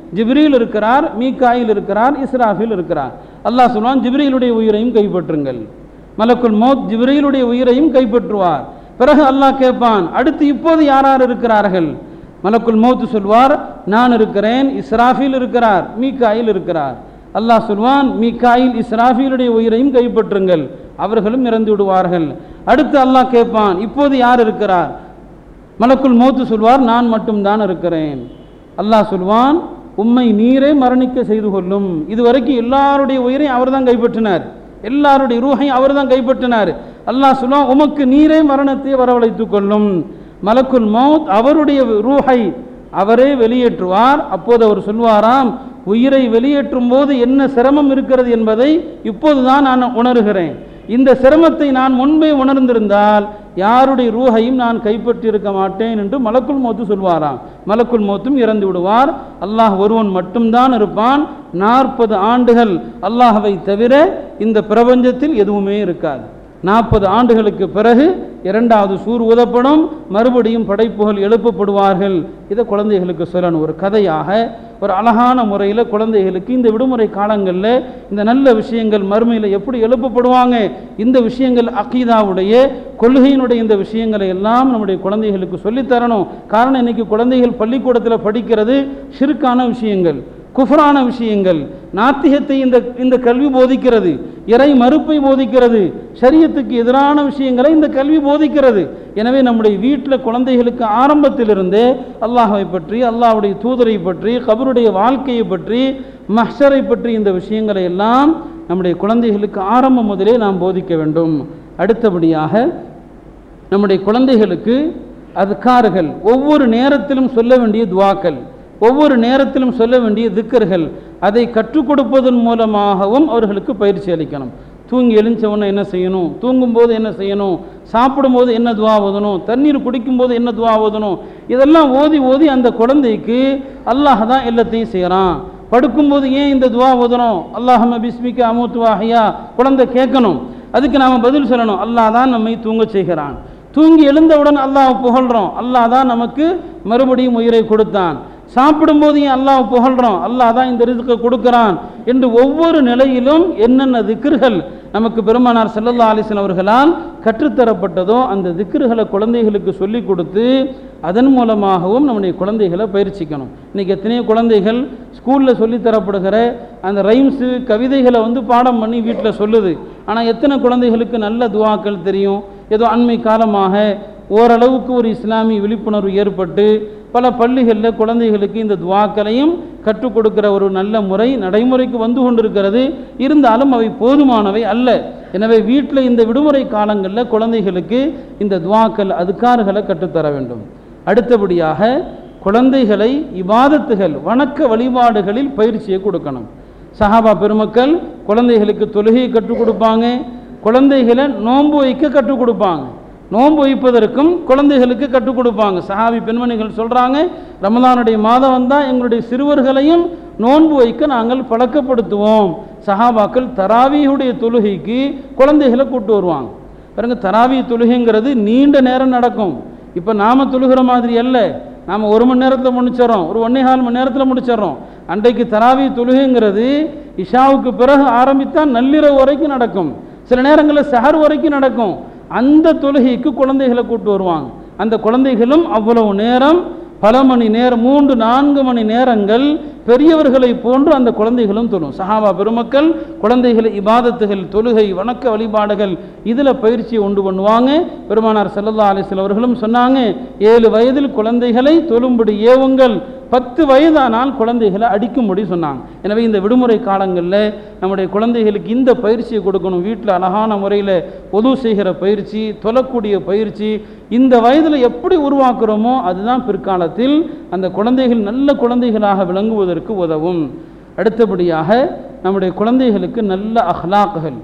ஜிப்ரீல் இருக்கிறார் மீகாயில் இருக்கிறார் இஸ்ராஃபில் இருக்கிறார் அல்லாஹ் சொல்வான் ஜிப்ரீலுடைய உயிரையும் கைப்பற்றுங்கள் மலக்குல் மௌத் ஜிப்ரீலுடைய உயிரையும் கைப்பற்றுவார் பிறகு அல்லாஹ் கேட்பான் அடுத்து இப்போது யார் யார் இருக்கிறார்கள் மலக்குல் மௌத் சொல்வார் நான் இருக்கிறேன் இஸ்ராஃபில் இருக்கிறார் மீகாயில் இருக்கிறார் அல்லாஹ் சொல்வான் மீகாயில் இஸ்ராஃபிலுடைய உயிரையும் கைப்பற்றுங்கள் அவர்களும் இறந்து விடுவார்கள் அடுத்து அல்லாஹ் கேட்பான் இப்போது யார் இருக்கிறார் மலக்குல் மௌத்து சொல்வார் நான் மட்டும்தான் இருக்கிறேன் அல்லாஹ் சொல்வான் உம்மை நீரே மரணிக்க செய்து கொள்ளும் இதுவரைக்கும் எல்லாருடைய உயிரையும் அவர் தான் கைப்பற்றினார் எல்லாருடைய ரூஹையும் அவர் தான் கைப்பற்றினார் அல்லாஹ் சொல்லுவான் உமக்கு நீரே மரணத்தை வரவழைத்துக் கொள்ளும் மலக்குல் மௌத் அவருடைய ரூஹை அவரே வெளியேற்றுவார் அப்போது அவர் சொல்வாராம் உயிரை வெளியேற்றும் போது என்ன சிரமம் இருக்கிறது என்பதை இப்போதுதான் நான் உணர்கிறேன் இந்த சிரமத்தை நான் முன்பே உணர்ந்திருந்தால் யாருடைய ரூஹையும் நான் கைப்பற்றியிருக்க மாட்டேன் என்று மலக்குல் மோத்து சொல்வாராம் மலக்குல் மோத்தும் இறந்து விடுவார் அல்லாஹ் ஒருவன் மட்டும்தான் இருப்பான் நாற்பது ஆண்டுகள் அல்லாஹவை தவிர இந்த பிரபஞ்சத்தில் எதுவுமே இருக்காது நாற்பது ஆண்டுகளுக்கு பிறகு இரண்டாவது சூர் ஊதப்படும் மறுபடியும் படைப்புகள் எழுப்பப்படுவார்கள் இதை குழந்தைகளுக்கு சொல்லணும் ஒரு கதையாக ஒரு அழகான முறையில் குழந்தைகளுக்கு இந்த விடுமுறை காலங்களில் இந்த நல்ல விஷயங்கள் மறுமையில் எப்படி எழுப்பப்படுவாங்க இந்த விஷயங்கள் அக்கீதாவுடைய கொள்கையினுடைய இந்த விஷயங்களை எல்லாம் நம்முடைய குழந்தைகளுக்கு சொல்லித்தரணும் காரணம் இன்னைக்கு குழந்தைகள் பள்ளிக்கூடத்தில் படிக்கிறது ஷிருக்கான விஷயங்கள் குஃப்ரான விஷயங்கள் நாத்திகத்தை இந்த இந்த கல்வி போதிக்கிறது இறை மறுப்பை போதிக்கிறது சரியத்துக்கு எதிரான விஷயங்களை இந்த கல்வி போதிக்கிறது எனவே நம்முடைய வீட்டில் குழந்தைகளுக்கு ஆரம்பத்திலிருந்தே அல்லாஹை பற்றி அல்லாஹ்வுடைய தூதரை பற்றி கபருடைய வாழ்க்கையை பற்றி மஹ்ஷரை பற்றி இந்த விஷயங்களை எல்லாம் நம்முடைய குழந்தைகளுக்கு ஆரம்பம் முதலே நாம் போதிக்க வேண்டும் அடுத்தபடியாக நம்முடைய குழந்தைகளுக்கு அதுக்கார்கள் ஒவ்வொரு நேரத்திலும் சொல்ல வேண்டிய துவாக்கள் ஒவ்வொரு நேரத்திலும் சொல்ல வேண்டிய திக்கர்கள் அதை கற்றுக் கொடுப்பதன் மூலமாகவும் அவர்களுக்கு பயிற்சி அளிக்கணும் தூங்கி எழுந்த உடனே என்ன செய்யணும் தூங்கும்போது என்ன செய்யணும் சாப்பிடும்போது என்ன துவா ஓதணும் தண்ணீர் குடிக்கும்போது என்ன துவா ஓதணும் இதெல்லாம் ஓதி ஓதி அந்த குழந்தைக்கு அல்லாஹ் தான் எல்லாத்தையும் செய்கிறான் படுக்கும்போது ஏன் இந்த துவா ஓதணும் அல்லாஹம பிஸ்மிக்க அமுத்து வாஹியா குழந்தை கேட்கணும் அதுக்கு நாம் பதில் சொல்லணும் அல்லாஹ் தான் நம்மை தூங்க செய்கிறான் தூங்கி எழுந்தவுடன் அல்லாஹ் புகழ்கிறோம் அல்லாஹ் தான் நமக்கு மறுபடியும் உயிரை கொடுத்தான் சாப்பிடும்போது ஏன் அல்லாஹ் புகழ்கிறோம் அல்லாஹ் தான் இந்த ரிசுக்கை கொடுக்குறான் என்று ஒவ்வொரு நிலையிலும் என்னென்ன திக்ருகள் நமக்கு பெருமானார் செல்லல்லா அலிஸ்லாம் அவர்களால் கற்றுத்தரப்பட்டதோ அந்த திக்ருகளை குழந்தைகளுக்கு சொல்லிக் கொடுத்து அதன் மூலமாகவும் நம்முடைய குழந்தைகளை பயிற்சிக்கணும் இன்றைக்கி எத்தனையோ குழந்தைகள் ஸ்கூலில் சொல்லித்தரப்படுகிற அந்த ரைம்ஸு கவிதைகளை வந்து பாடம் பண்ணி வீட்டில் சொல்லுது ஆனால் எத்தனை குழந்தைகளுக்கு நல்ல துவாக்கள் தெரியும் ஏதோ அண்மை காலமாக ஓரளவுக்கு ஒரு இஸ்லாமிய விழிப்புணர்வு ஏற்பட்டு பல பள்ளிகளில் குழந்தைகளுக்கு இந்த துவாக்களையும் கற்றுக் கொடுக்கிற ஒரு நல்ல முறை நடைமுறைக்கு வந்து கொண்டிருக்கிறது இருந்தாலும் அவை போதுமானவை அல்ல எனவே வீட்டில் இந்த விடுமுறை காலங்களில் குழந்தைகளுக்கு இந்த துவாக்கள் அதுக்காறுகளை கற்றுத்தர வேண்டும் அடுத்தபடியாக குழந்தைகளை இபாதத்துகள் வணக்க வழிபாடுகளில் பயிற்சியை கொடுக்கணும் சஹாபா பெருமக்கள் குழந்தைகளுக்கு தொழுகையை கற்றுக் கொடுப்பாங்க குழந்தைகளை நோன்பு வைக்க கற்றுக் கொடுப்பாங்க நோன்பு வைப்பதற்கும் குழந்தைகளுக்கு கற்றுக் கொடுப்பாங்க சஹாபி பெண்மணிகள் சொல்கிறாங்க ரமதானுடைய மாதம் வந்தால் எங்களுடைய சிறுவர்களையும் நோன்பு வைக்க நாங்கள் பழக்கப்படுத்துவோம் சஹாபாக்கள் தராவியுடைய தொழுகைக்கு குழந்தைகளை கூட்டு வருவாங்க பாருங்க தராவி தொழுகைங்கிறது நீண்ட நேரம் நடக்கும் இப்போ நாம் தொழுகிற மாதிரி அல்ல நாம் ஒரு மணி நேரத்தில் முடிச்சிடறோம் ஒரு ஒன்றே கால் மணி நேரத்தில் முடிச்சிடறோம் அன்றைக்கு தராவி தொழுகைங்கிறது இஷாவுக்கு பிறகு ஆரம்பித்தால் நள்ளிரவு வரைக்கும் நடக்கும் சில நேரங்களில் சஹர் வரைக்கும் நடக்கும் அந்த தொழுகைக்கு குழந்தைகளை கூட்டு வருவாங்க அந்த குழந்தைகளும் அவ்வளவு நேரம் பல மணி நேரம் மூன்று நான்கு மணி நேரங்கள் பெரியவர்களை போன்று அந்த குழந்தைகளும் தொழும் சஹாபா பெருமக்கள் குழந்தைகளை இபாதத்துகள் தொழுகை வணக்க வழிபாடுகள் இதில் பயிற்சியை உண்டு பண்ணுவாங்க பெருமானார் செல்லல்லா அலிஸ்ல அவர்களும் சொன்னாங்க ஏழு வயதில் குழந்தைகளை தொழும்படி ஏவுங்கள் பத்து வயதானால் குழந்தைகளை அடிக்கும்படி சொன்னாங்க எனவே இந்த விடுமுறை காலங்களில் நம்முடைய குழந்தைகளுக்கு இந்த பயிற்சியை கொடுக்கணும் வீட்டில் அழகான முறையில் பொது செய்கிற பயிற்சி தொழக்கூடிய பயிற்சி இந்த வயதில் எப்படி உருவாக்குறோமோ அதுதான் பிற்காலத்தில் அந்த குழந்தைகள் நல்ல குழந்தைகளாக விளங்குவதற்கு உதவும் அடுத்தபடியாக நம்முடைய குழந்தைகளுக்கு நல்ல அஹ்லாக்குகள்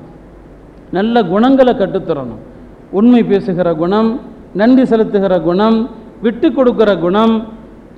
நல்ல குணங்களை கற்றுத்தரணும் உண்மை பேசுகிற குணம் நன்றி செலுத்துகிற குணம் விட்டு கொடுக்கிற குணம்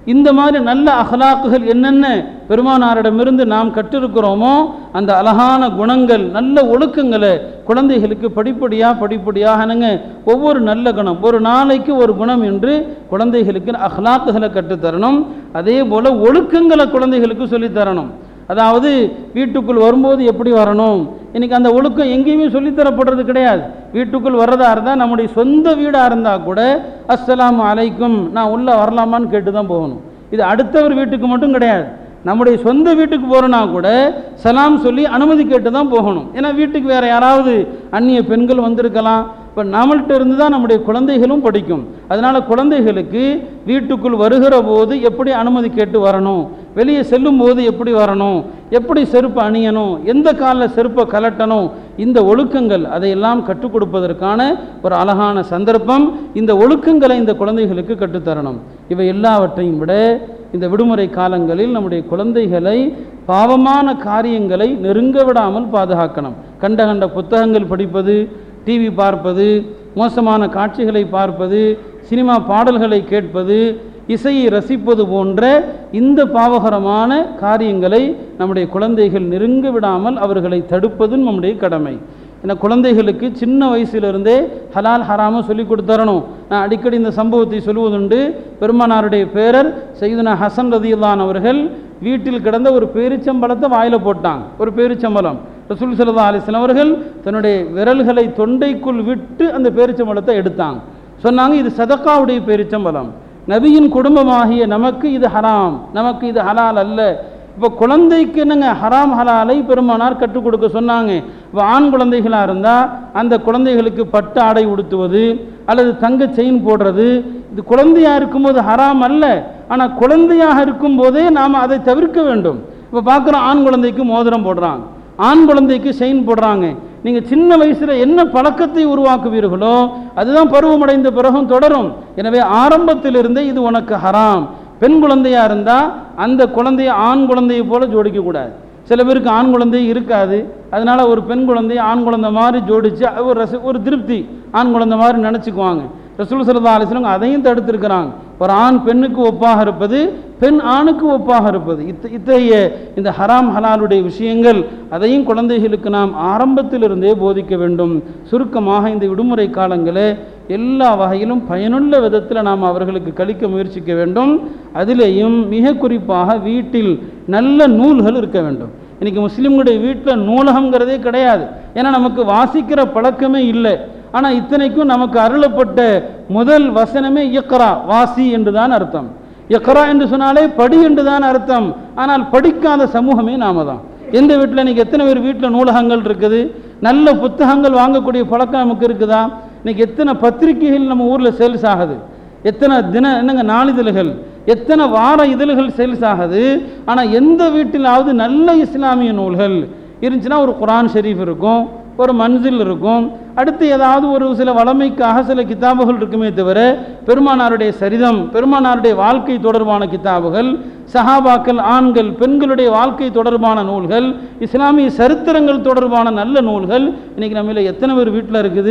இந்த மாதிரி நல்ல அகலாக்குகள் என்னென்ன பெருமானாரிடமிருந்து நாம் கற்றிருக்கிறோமோ அந்த அழகான குணங்கள் நல்ல ஒழுக்கங்களை குழந்தைகளுக்கு படிப்படியாக படிப்படியாக என்னங்க ஒவ்வொரு நல்ல குணம் ஒரு நாளைக்கு ஒரு குணம் என்று குழந்தைகளுக்கு அஹ்லாக்குகளை கற்றுத்தரணும் அதே போல் ஒழுக்கங்களை குழந்தைகளுக்கு சொல்லித் தரணும் அதாவது வீட்டுக்குள் வரும்போது எப்படி வரணும் இன்னைக்கு அந்த ஒழுக்கம் எங்கேயுமே சொல்லித்தரப்படுறது கிடையாது வீட்டுக்குள் வர்றதா இருந்தால் நம்முடைய சொந்த வீடாக இருந்தால் கூட அஸ்ஸலாமு அலைக்கும் நான் உள்ளே வரலாமான்னு கேட்டு தான் போகணும் இது அடுத்தவர் வீட்டுக்கு மட்டும் கிடையாது நம்முடைய சொந்த வீட்டுக்கு போகிறோன்னா கூட சலாம் சொல்லி அனுமதி கேட்டு தான் போகணும் ஏன்னா வீட்டுக்கு வேறு யாராவது அந்நிய பெண்கள் வந்திருக்கலாம் இப்போ நம்மள்ட்ட இருந்து தான் நம்முடைய குழந்தைகளும் படிக்கும் அதனால் குழந்தைகளுக்கு வீட்டுக்குள் வருகிற போது எப்படி அனுமதி கேட்டு வரணும் வெளியே செல்லும் போது எப்படி வரணும் எப்படி செருப்பு அணியணும் எந்த காலில் செருப்பை கலட்டணும் இந்த ஒழுக்கங்கள் அதையெல்லாம் கற்றுக் கொடுப்பதற்கான ஒரு அழகான சந்தர்ப்பம் இந்த ஒழுக்கங்களை இந்த குழந்தைகளுக்கு கற்றுத்தரணும் இவை எல்லாவற்றையும் விட இந்த விடுமுறை காலங்களில் நம்முடைய குழந்தைகளை பாவமான காரியங்களை நெருங்க விடாமல் பாதுகாக்கணும் கண்ட கண்ட புத்தகங்கள் படிப்பது டிவி பார்ப்பது மோசமான காட்சிகளை பார்ப்பது சினிமா பாடல்களை கேட்பது இசையை ரசிப்பது போன்ற இந்த பாவகரமான காரியங்களை நம்முடைய குழந்தைகள் நெருங்க விடாமல் அவர்களை தடுப்பதும் நம்முடைய கடமை ஏன்னா குழந்தைகளுக்கு சின்ன வயசிலிருந்தே ஹலால் ஹராம சொல்லி கொடுத்தரணும் நான் அடிக்கடி இந்த சம்பவத்தை சொல்வதுண்டு பெருமானாருடைய பேரர் செய்துனா ஹசன் ரதியுல்லான் அவர்கள் வீட்டில் கிடந்த ஒரு பேரிச்சம்பழத்தை வாயில் போட்டாங்க ஒரு பேரிச்சம்பழம் ரசூல் சல்லா அலிஸ்லாம் அவர்கள் தன்னுடைய விரல்களை தொண்டைக்குள் விட்டு அந்த பேரிச்சம்பழத்தை எடுத்தாங்க சொன்னாங்க இது சதக்காவுடைய பேரிச்சம்பழம் நபியின் குடும்பமாகிய நமக்கு இது ஹராம் நமக்கு இது ஹலால் அல்ல இப்போ குழந்தைக்கு என்னங்க ஹராம் ஹலாலை பெருமானார் கற்றுக் கொடுக்க சொன்னாங்க இப்போ ஆண் குழந்தைகளாக இருந்தால் அந்த குழந்தைகளுக்கு பட்டு ஆடை உடுத்துவது அல்லது தங்க செயின் போடுறது இது குழந்தையாக இருக்கும்போது ஹராம் அல்ல ஆனால் குழந்தையாக இருக்கும்போதே நாம் அதை தவிர்க்க வேண்டும் இப்போ பார்க்குறோம் ஆண் குழந்தைக்கு மோதிரம் போடுறாங்க ஆண் குழந்தைக்கு செயின் போடுறாங்க நீங்கள் சின்ன வயசில் என்ன பழக்கத்தை உருவாக்குவீர்களோ அதுதான் பருவமடைந்த பிறகும் தொடரும் எனவே ஆரம்பத்திலிருந்தே இது உனக்கு ஹராம் பெண் குழந்தையா இருந்தால் அந்த குழந்தைய ஆண் குழந்தையை போல ஜோடிக்க கூடாது சில பேருக்கு ஆண் குழந்தை இருக்காது அதனால ஒரு பெண் குழந்தைய ஆண் குழந்தை மாதிரி ஜோடிச்சு அது ஒரு ரச ஒரு திருப்தி ஆண் குழந்தை மாதிரி நினச்சிக்குவாங்க ரசூல் சல்லா அலிஸ்லாம் அதையும் தடுத்திருக்கிறாங்க ஒரு ஆண் பெண்ணுக்கு ஒப்பாக இருப்பது பெண் ஆணுக்கு ஒப்பாக இருப்பது இத்த இத்தகைய இந்த ஹராம் ஹலாலுடைய விஷயங்கள் அதையும் குழந்தைகளுக்கு நாம் ஆரம்பத்திலிருந்தே போதிக்க வேண்டும் சுருக்கமாக இந்த விடுமுறை காலங்களே எல்லா வகையிலும் பயனுள்ள விதத்தில் நாம் அவர்களுக்கு கழிக்க முயற்சிக்க வேண்டும் அதிலேயும் மிக குறிப்பாக வீட்டில் நல்ல நூல்கள் இருக்க வேண்டும் இன்றைக்கி முஸ்லீம்களுடைய வீட்டில் நூலகங்கிறதே கிடையாது ஏன்னா நமக்கு வாசிக்கிற பழக்கமே இல்லை ஆனால் இத்தனைக்கும் நமக்கு அருளப்பட்ட முதல் வசனமே இயக்கரா வாசி என்று தான் அர்த்தம் இயக்கரா என்று சொன்னாலே படி என்று தான் அர்த்தம் ஆனால் படிக்காத சமூகமே நாம தான் எந்த வீட்டில் இன்னைக்கு எத்தனை பேர் வீட்டில் நூலகங்கள் இருக்குது நல்ல புத்தகங்கள் வாங்கக்கூடிய பழக்கம் நமக்கு இருக்குதா இன்னைக்கு எத்தனை பத்திரிகைகள் நம்ம ஊரில் சேல்ஸ் ஆகுது எத்தனை தின என்னங்க நாளிதழ்கள் எத்தனை வார இதழ்கள் சேல்ஸ் ஆகுது ஆனால் எந்த வீட்டிலாவது நல்ல இஸ்லாமிய நூல்கள் இருந்துச்சுன்னா ஒரு குரான் ஷெரீஃப் இருக்கும் ஒரு மன்சில் இருக்கும் அடுத்து ஏதாவது ஒரு சில வளமைக்காக சில கித்தாபுகள் இருக்குமே தவிர பெருமானாருடைய சரிதம் பெருமானாருடைய வாழ்க்கை தொடர்பான கித்தாபுகள் சஹாபாக்கள் ஆண்கள் பெண்களுடைய வாழ்க்கை தொடர்பான நூல்கள் இஸ்லாமிய சரித்திரங்கள் தொடர்பான நல்ல நூல்கள் இன்னைக்கு நம்மள எத்தனை பேர் வீட்டில் இருக்குது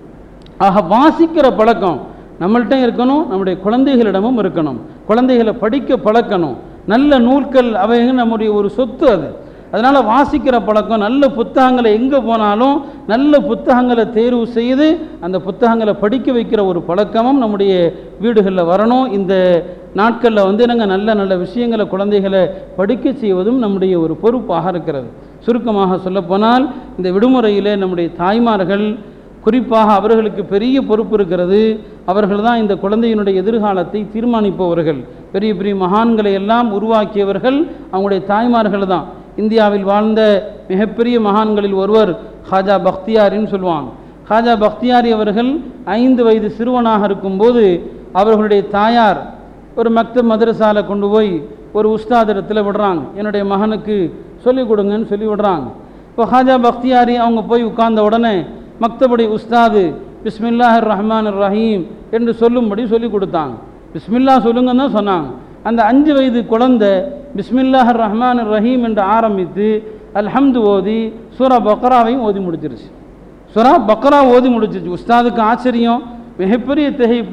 ஆக வாசிக்கிற பழக்கம் நம்மள்ட்ட இருக்கணும் நம்முடைய குழந்தைகளிடமும் இருக்கணும் குழந்தைகளை படிக்க பழக்கணும் நல்ல நூல்கள் அவை நம்முடைய ஒரு சொத்து அது அதனால் வாசிக்கிற பழக்கம் நல்ல புத்தகங்களை எங்கே போனாலும் நல்ல புத்தகங்களை தேர்வு செய்து அந்த புத்தகங்களை படிக்க வைக்கிற ஒரு பழக்கமும் நம்முடைய வீடுகளில் வரணும் இந்த நாட்களில் வந்து நாங்கள் நல்ல நல்ல விஷயங்களை குழந்தைகளை படிக்க செய்வதும் நம்முடைய ஒரு பொறுப்பாக இருக்கிறது சுருக்கமாக சொல்லப்போனால் இந்த விடுமுறையிலே நம்முடைய தாய்மார்கள் குறிப்பாக அவர்களுக்கு பெரிய பொறுப்பு இருக்கிறது அவர்கள் தான் இந்த குழந்தையினுடைய எதிர்காலத்தை தீர்மானிப்பவர்கள் பெரிய பெரிய மகான்களை எல்லாம் உருவாக்கியவர்கள் அவங்களுடைய தாய்மார்கள் தான் இந்தியாவில் வாழ்ந்த மிகப்பெரிய மகான்களில் ஒருவர் ஹாஜா பக்தியாரின்னு சொல்லுவாங்க ஹாஜா பக்தியாரி அவர்கள் ஐந்து வயது சிறுவனாக இருக்கும்போது அவர்களுடைய தாயார் ஒரு மக்தப் மதரசால கொண்டு போய் ஒரு உஸ்தாதிடத்தில் விடுறாங்க என்னுடைய மகனுக்கு சொல்லிக் கொடுங்கன்னு சொல்லி விடுறாங்க இப்போ ஹாஜா பக்தியாரி அவங்க போய் உட்கார்ந்த உடனே மக்தபுடைய உஸ்தாது பிஸ்மில்லாஹ் ரஹ்மான் ரஹீம் என்று சொல்லும்படி சொல்லி கொடுத்தாங்க பிஸ்மில்லா சொல்லுங்கன்னு தான் சொன்னாங்க அந்த அஞ்சு வயது குழந்தை பிஸ்மில்லாஹ் ரஹ்மான் ரஹீம் என்று ஆரம்பித்து அல்ஹம்து ஓதி சூரா பக்ராவையும் ஓதி முடிச்சிருச்சு சூரா பக்ரா ஓதி முடிச்சிருச்சு உஸ்தாதுக்கு ஆச்சரியம் மிகப்பெரிய திகைப்பு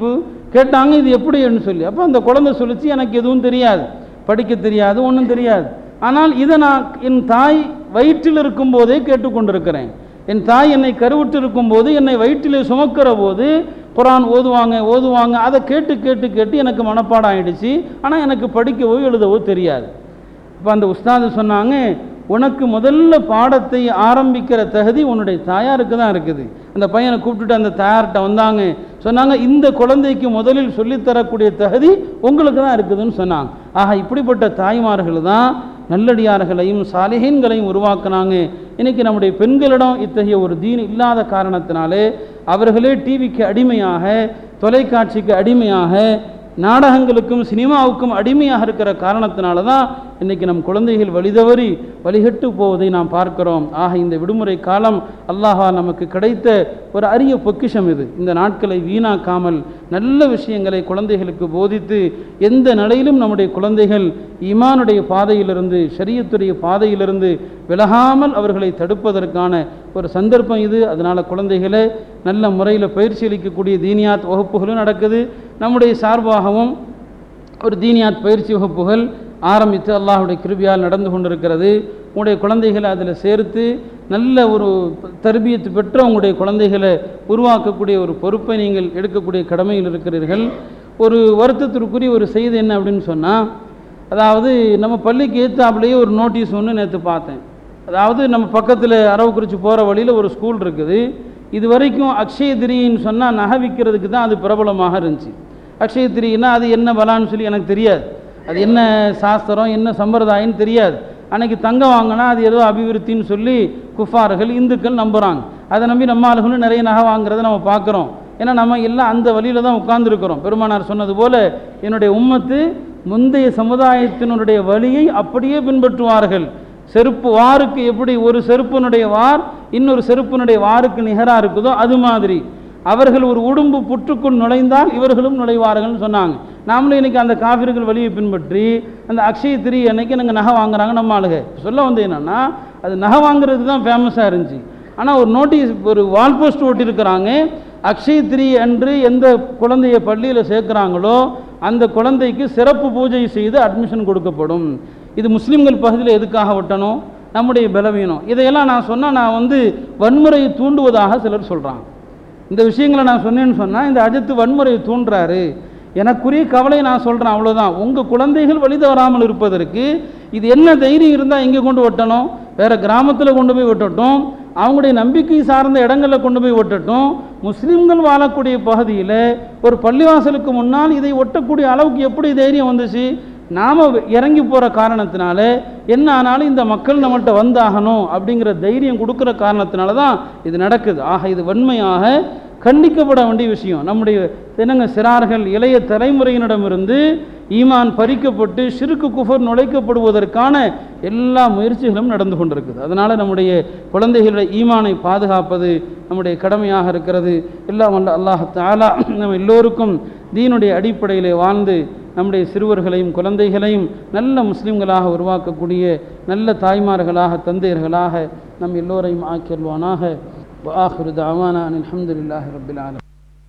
கேட்டாங்க இது எப்படின்னு சொல்லி அப்போ அந்த குழந்தை சொல்லிச்சு எனக்கு எதுவும் தெரியாது படிக்க தெரியாது ஒன்றும் தெரியாது ஆனால் இதை நான் என் தாய் வயிற்றில் இருக்கும்போதே கேட்டுக்கொண்டிருக்கிறேன் என் தாய் என்னை கருவுற்று இருக்கும்போது என்னை வயிற்றிலே சுமக்கிற போது குரான் ஓதுவாங்க ஓதுவாங்க அதை கேட்டு கேட்டு கேட்டு எனக்கு மனப்பாடம் ஆயிடுச்சு ஆனால் எனக்கு படிக்கவோ எழுதவோ தெரியாது இப்போ அந்த உஸ்தாது சொன்னாங்க உனக்கு முதல்ல பாடத்தை ஆரம்பிக்கிற தகுதி உன்னுடைய தாயாருக்கு தான் இருக்குது அந்த பையனை கூப்பிட்டுட்டு அந்த தாயார்கிட்ட வந்தாங்க சொன்னாங்க இந்த குழந்தைக்கு முதலில் சொல்லித்தரக்கூடிய தகுதி உங்களுக்கு தான் இருக்குதுன்னு சொன்னாங்க ஆக இப்படிப்பட்ட தாய்மார்கள் தான் நல்லடியார்களையும் சாலிஹீன்களையும் உருவாக்குனாங்க இன்னைக்கு நம்முடைய பெண்களிடம் இத்தகைய ஒரு தீன் இல்லாத காரணத்தினாலே அவர்களே டிவிக்கு அடிமையாக தொலைக்காட்சிக்கு அடிமையாக நாடகங்களுக்கும் சினிமாவுக்கும் அடிமையாக இருக்கிற காரணத்தினால தான் இன்றைக்கி நம் குழந்தைகள் வழிதவறி வழிகட்டு போவதை நாம் பார்க்கிறோம் ஆக இந்த விடுமுறை காலம் அல்லாஹா நமக்கு கிடைத்த ஒரு அரிய பொக்கிஷம் இது இந்த நாட்களை வீணாக்காமல் நல்ல விஷயங்களை குழந்தைகளுக்கு போதித்து எந்த நிலையிலும் நம்முடைய குழந்தைகள் ஈமானுடைய பாதையிலிருந்து ஷரியத்துடைய பாதையிலிருந்து விலகாமல் அவர்களை தடுப்பதற்கான ஒரு சந்தர்ப்பம் இது அதனால் குழந்தைகளை நல்ல முறையில் பயிற்சி அளிக்கக்கூடிய தீனியாத் வகுப்புகளும் நடக்குது நம்முடைய சார்பாகவும் ஒரு தீனியாத் பயிற்சி வகுப்புகள் ஆரம்பித்து அல்லாஹுடைய கிருபியால் நடந்து கொண்டிருக்கிறது உங்களுடைய குழந்தைகளை அதில் சேர்த்து நல்ல ஒரு தர்பியத்து பெற்ற உங்களுடைய குழந்தைகளை உருவாக்கக்கூடிய ஒரு பொறுப்பை நீங்கள் எடுக்கக்கூடிய கடமையில் இருக்கிறீர்கள் ஒரு வருத்தத்திற்குரிய ஒரு செய்தி என்ன அப்படின்னு சொன்னால் அதாவது நம்ம பள்ளிக்கு ஏற்றாப்புலேயே ஒரு நோட்டீஸ் ஒன்று நேற்று பார்த்தேன் அதாவது நம்ம பக்கத்தில் அரவக்குறிச்சி போகிற வழியில் ஒரு ஸ்கூல் இருக்குது இது வரைக்கும் அக்ஷய திரின்னு சொன்னால் நகை விற்கிறதுக்கு தான் அது பிரபலமாக இருந்துச்சு அக்ஷய திரின்னா அது என்ன பலான்னு சொல்லி எனக்கு தெரியாது அது என்ன சாஸ்திரம் என்ன சம்பிரதாயம்னு தெரியாது அன்னைக்கு தங்கம் வாங்கினா அது ஏதோ அபிவிருத்தின்னு சொல்லி குஃபார்கள் இந்துக்கள் நம்புகிறாங்க அதை நம்பி நம்ம ஆளுகளும் நிறைய நகை வாங்குறதை நம்ம பார்க்குறோம் ஏன்னா நம்ம எல்லாம் அந்த வழியில் தான் உட்கார்ந்துருக்கிறோம் பெருமானார் சொன்னது போல என்னுடைய உம்மத்து முந்தைய சமுதாயத்தினுடைய வழியை அப்படியே பின்பற்றுவார்கள் செருப்பு வாருக்கு எப்படி ஒரு செருப்பினுடைய வார் இன்னொரு செருப்பினுடைய வாருக்கு நிகராக இருக்குதோ அது மாதிரி அவர்கள் ஒரு உடும்பு புற்றுக்குள் நுழைந்தால் இவர்களும் நுழைவார்கள்னு சொன்னாங்க நாமளும் இன்னைக்கு அந்த காவிர்கள் வழியை பின்பற்றி அந்த அக்ஷய திரி அன்னைக்கு நாங்கள் நகை வாங்குறாங்க நம்ம ஆளுக சொல்ல வந்து என்னன்னா அது நகை வாங்குறது தான் ஃபேமஸாக இருந்துச்சு ஆனால் ஒரு நோட்டீஸ் ஒரு வால் போஸ்ட் ஒட்டியிருக்கிறாங்க அக்ஷய திரி அன்று எந்த குழந்தைய பள்ளியில் சேர்க்குறாங்களோ அந்த குழந்தைக்கு சிறப்பு பூஜை செய்து அட்மிஷன் கொடுக்கப்படும் இது முஸ்லீம்கள் பகுதியில் எதுக்காக ஒட்டணும் நம்முடைய பலவீனம் இதையெல்லாம் நான் சொன்னால் நான் வந்து வன்முறையை தூண்டுவதாக சிலர் சொல்கிறாங்க இந்த விஷயங்களை நான் சொன்னேன்னு சொன்னால் இந்த அஜித்து வன்முறையை தூண்டுறாரு எனக்குரிய கவலையை நான் சொல்கிறேன் அவ்வளோதான் உங்கள் குழந்தைகள் வழி தவறாமல் இருப்பதற்கு இது என்ன தைரியம் இருந்தால் எங்கே கொண்டு ஒட்டணும் வேறு கிராமத்தில் கொண்டு போய் ஒட்டட்டும் அவங்களுடைய நம்பிக்கை சார்ந்த இடங்களில் கொண்டு போய் ஒட்டட்டும் முஸ்லீம்கள் வாழக்கூடிய பகுதியில் ஒரு பள்ளிவாசலுக்கு முன்னால் இதை ஒட்டக்கூடிய அளவுக்கு எப்படி தைரியம் வந்துச்சு நாம் இறங்கி போகிற காரணத்தினால என்ன ஆனாலும் இந்த மக்கள் நம்மகிட்ட வந்தாகணும் அப்படிங்கிற தைரியம் கொடுக்குற காரணத்தினால தான் இது நடக்குது ஆக இது வன்மையாக கண்டிக்கப்பட வேண்டிய விஷயம் நம்முடைய தினங்க சிறார்கள் இளைய தலைமுறையினரிடமிருந்து ஈமான் பறிக்கப்பட்டு சிறுக்கு குஃபர் நுழைக்கப்படுவதற்கான எல்லா முயற்சிகளும் நடந்து கொண்டிருக்குது அதனால் நம்முடைய குழந்தைகளுடைய ஈமானை பாதுகாப்பது நம்முடைய கடமையாக இருக்கிறது எல்லாம் வல்ல அல்லாஹ் தாலா நம்ம எல்லோருக்கும் தீனுடைய அடிப்படையிலே வாழ்ந்து நம்முடைய சிறுவர்களையும் குழந்தைகளையும் நல்ல முஸ்லிம்களாக உருவாக்கக்கூடிய நல்ல தாய்மார்களாக தந்தையர்களாக நம் எல்லோரையும் ஆக்கியல்வானாக وآخر دعوانا أن الحمد لله رب العالمين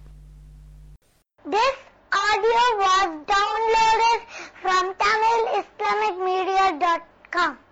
This audio was downloaded from TamilIslamicMedia.com.